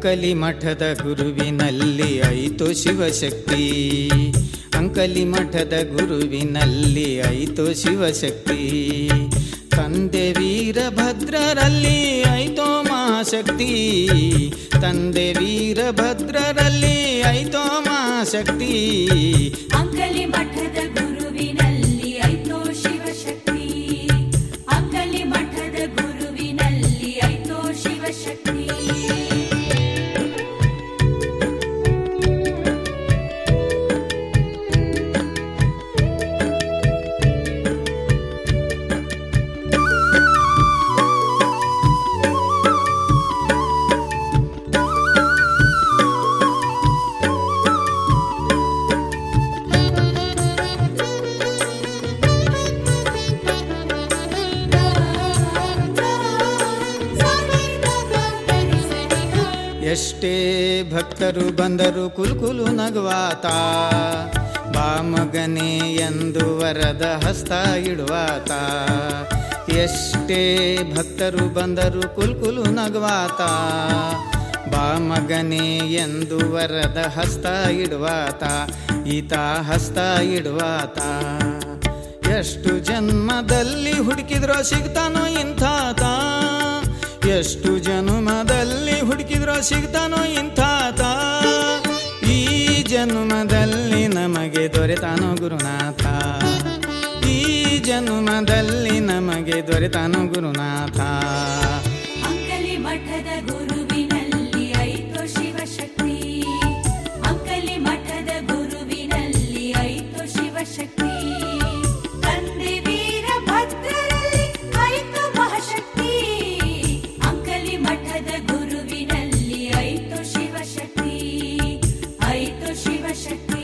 ಅಂಕಲಿ ಮಠದ ಗುರುವಿನಲ್ಲಿ ಐತು ಶಿವಶಕ್ತಿ ಅಂಕಲಿ ಮಠದ ಗುರುವಿನಲ್ಲಿ ಐತು ಶಿವಶಕ್ತಿ ತಂದೆ ವೀರಭದ್ರರಲ್ಲಿ ಐತೋ ಮಹಾಶಕ್ತಿ ತಂದೆ ವೀರಭದ್ರರಲ್ಲಿ ಐತೋ ಮಹಾಶಕ್ತಿ ಅಂಕಲಿ ಮಠದ ಗುರುವಿನಲ್ಲಿ ಐತೋ ಶಿವಶಕ್ತಿ ಅಂಕಲಿ ಮಠದ ಗುರುವಿನಲ್ಲಿ ಐತೋ ಶಿವಶಕ್ತಿ ಎಷ್ಟೇ ಭಕ್ತರು ಬಂದರು ಕುಲ್ಕುಲು ನಗುವಾತ ಬಾ ಮಗನೇ ಎಂದು ವರದ ಹಸ್ತ ಇಡುವಾತ ಎಷ್ಟೇ ಭಕ್ತರು ಬಂದರು ಕುಲ್ಕುಲು ನಗುವಾತ ಬಾ ಮಗನೇ ಎಂದು ವರದ ಹಸ್ತ ಇಡುವಾತ ಈತ ಹಸ್ತ ಇಡುವಾತ ಎಷ್ಟು ಜನ್ಮದಲ್ಲಿ ಹುಡುಕಿದ್ರೋ ಸಿಗ್ತಾನೋ ಇಂಥಾತ ಎಷ್ಟು ಜನ್ಮದಲ್ಲಿ ಹುಡುಕಿದ್ರೋ ಸಿಗ್ತಾನೋ ಇಂಥಾತ ಈ ಜನ್ಮದಲ್ಲಿ ನಮಗೆ ದೊರೆತಾನೋ ಗುರುನಾಥ ಈ ಜನ್ಮದಲ್ಲಿ ನಮಗೆ ದೊರೆತಾನೋ ಗುರುನಾಥ ಅಂಕಲಿ ಮಠದ ಗುರುವಿನಲ್ಲಿ ಐತೋ ಶಿವಶಕ್ತಿ ಅಂಕಲಿ ಮಠದ ಗುರುವಿನಲ್ಲಿ ಐತೋ ಶಿವಶಕ್ತಿ ತಂದೆ ವೀರಭದ್ರರಲ್ಲಿ ಐತೋ ಮಹಾಶಕ್ತಿ ಅಂಕಲಿ ಮಠದ ಗುರುವಿನಲ್ಲಿ ಐತೋ ಶಿವಶಕ್ತಿ ಐತೋ ಶಿವಶಕ್ತಿ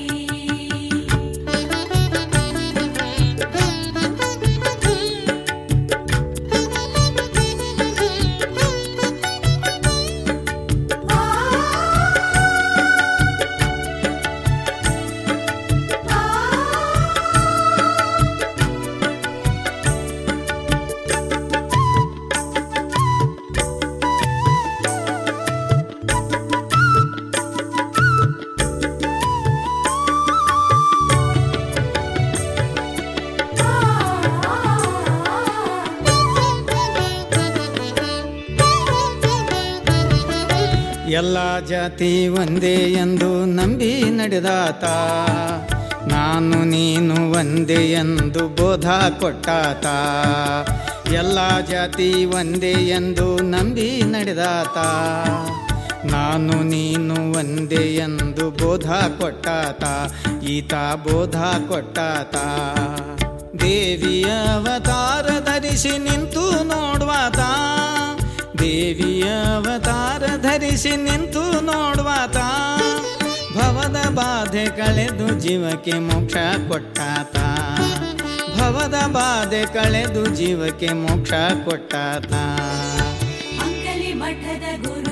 ಎಲ್ಲ ಜಾತಿ ಒಂದೇ ಎಂದು ನಂಬಿ ನಡೆದಾತ ನಾನು ನೀನು ಒಂದೇ ಎಂದು ಬೋಧ ಕೊಟ್ಟಾತ ಎಲ್ಲ ಜಾತಿ ಒಂದೇ ಎಂದು ನಂಬಿ ನಡೆದಾತ ನಾನು ನೀನು ಒಂದೇ ಎಂದು ಬೋಧ ಕೊಟ್ಟಾತ ಈತ ಬೋಧ ಕೊಟ್ಟಾತ ದೇವಿಯ ಅವತಾರ ಧರಿಸಿ ನಿಂತು ನೋಡುವಾತ ದೇವಿಯ ಅವತಾರ ಧರಿಸಿ ನಿಂತು ನೋಡುವಾತ ಭವದ ಬಾಧೆ ಕಳೆದು ಜೀವಕ್ಕೆ ಮೋಕ್ಷ ಕೊಟ್ಟಾತ ಭವದ ಬಾಧೆ ಕಳೆದು ಜೀವಕ್ಕೆ ಮೋಕ್ಷ ಕೊಟ್ಟಾತ ಅಂಕಲಿ ಮಠದ ಗುರು